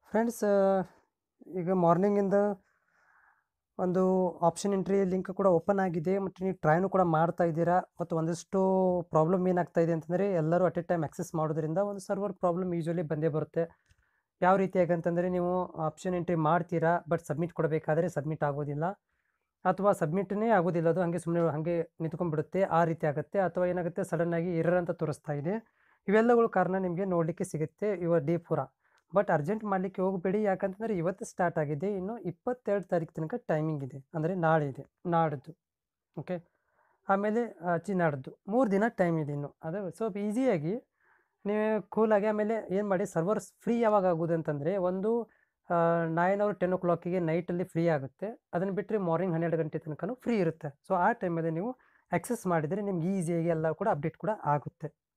friends ಈಗ ಮಾರ್ನಿಂಗಿಂದ ಒಂದು ಆಪ್ಷನ್ ಎಂಟ್ರಿ ಲಿಂಕ್ ಕೂಡ ಓಪನ್ ಆಗಿದೆ ಮತ್ತು ನೀವು ಟ್ರೈನು ಕೂಡ ಮಾಡ್ತಾ ಇದ್ದೀರಾ ಮತ್ತು ಒಂದಿಷ್ಟು ಪ್ರಾಬ್ಲಮ್ ಏನಾಗ್ತಾ ಇದೆ ಅಂತಂದರೆ ಎಲ್ಲರೂ ಅಟ್ ಎ ಟೈಮ್ ಆಕ್ಸೆಸ್ ಮಾಡೋದ್ರಿಂದ ಒಂದು ಸರ್ವರ್ ಪ್ರಾಬ್ಲಮ್ ಯೂಶ್ವಲಿ ಬಂದೇ ಬರುತ್ತೆ ಯಾವ ರೀತಿಯಾಗಿ ಅಂತಂದರೆ ನೀವು ಆಪ್ಷನ್ ಎಂಟ್ರಿ ಮಾಡ್ತೀರಾ ಬಟ್ ಸಬ್ಮಿಟ್ ಕೊಡಬೇಕಾದ್ರೆ ಸಬ್ಮಿಟ್ ಆಗೋದಿಲ್ಲ ಅಥವಾ ಸಬ್ಮಿಟ್ನೇ ಆಗೋದಿಲ್ಲ ಅದು ಹಾಗೆ ಸುಮ್ಮನೆ ಹಾಗೆ ನಿಂತ್ಕೊಂಡ್ಬಿಡುತ್ತೆ ಆ ರೀತಿ ಆಗುತ್ತೆ ಅಥವಾ ಏನಾಗುತ್ತೆ ಸಡನ್ನಾಗಿ ಎರರ್ ಅಂತ ತೋರಿಸ್ತಾ ಇದೆ ಇವೆಲ್ಲಗಳು ಕಾರಣ ನಿಮಗೆ ನೋಡಲಿಕ್ಕೆ ಸಿಗುತ್ತೆ ಇವ ಡಿ ಪೂರ ಬಟ್ ಅರ್ಜೆಂಟ್ ಮಾಡಲಿಕ್ಕೆ ಹೋಗಬೇಡಿ ಯಾಕಂತಂದರೆ ಇವತ್ತು ಸ್ಟಾರ್ಟ್ ಆಗಿದೆ ಇನ್ನು ಇಪ್ಪತ್ತೆರಡು ತಾರೀಕು ತನಕ ಟೈಮಿಂಗ್ ಇದೆ ಅಂದರೆ ನಾಳೆ ಇದೆ ನಾಡ್ದು ಓಕೆ ಆಮೇಲೆ ಚಿ ನಾಡ್ದು ಮೂರು ದಿನ ಟೈಮ್ ಇದೆ ಇನ್ನು ಅದು ಸ್ವಲ್ಪ ಈಸಿಯಾಗಿ ನೀವು ಕೂಲಾಗಿ ಆಮೇಲೆ ಏನು ಮಾಡಿ ಸರ್ವರ್ಸ್ ಫ್ರೀ ಯಾವಾಗ ಆಗೋದು ಅಂತಂದರೆ ಒಂದು ನೈನ್ ಅವರ್ ಟೆನ್ ಓ ಕ್ಲಾಕಿಗೆ ನೈಟಲ್ಲಿ ಫ್ರೀ ಆಗುತ್ತೆ ಅದನ್ನು ಬಿಟ್ಟರೆ ಮಾರ್ನಿಂಗ್ ಹನ್ನೆರಡು ಗಂಟೆ ತನಕನೂ ಫ್ರೀ ಇರುತ್ತೆ ಸೊ ಆ ಟೈಮಲ್ಲಿ ನೀವು ಆಕ್ಸೆಸ್ ಮಾಡಿದರೆ ನಿಮ್ಗೆ ಈಸಿಯಾಗಿ ಎಲ್ಲ ಕೂಡ ಅಪ್ಡೇಟ್ ಕೂಡ ಆಗುತ್ತೆ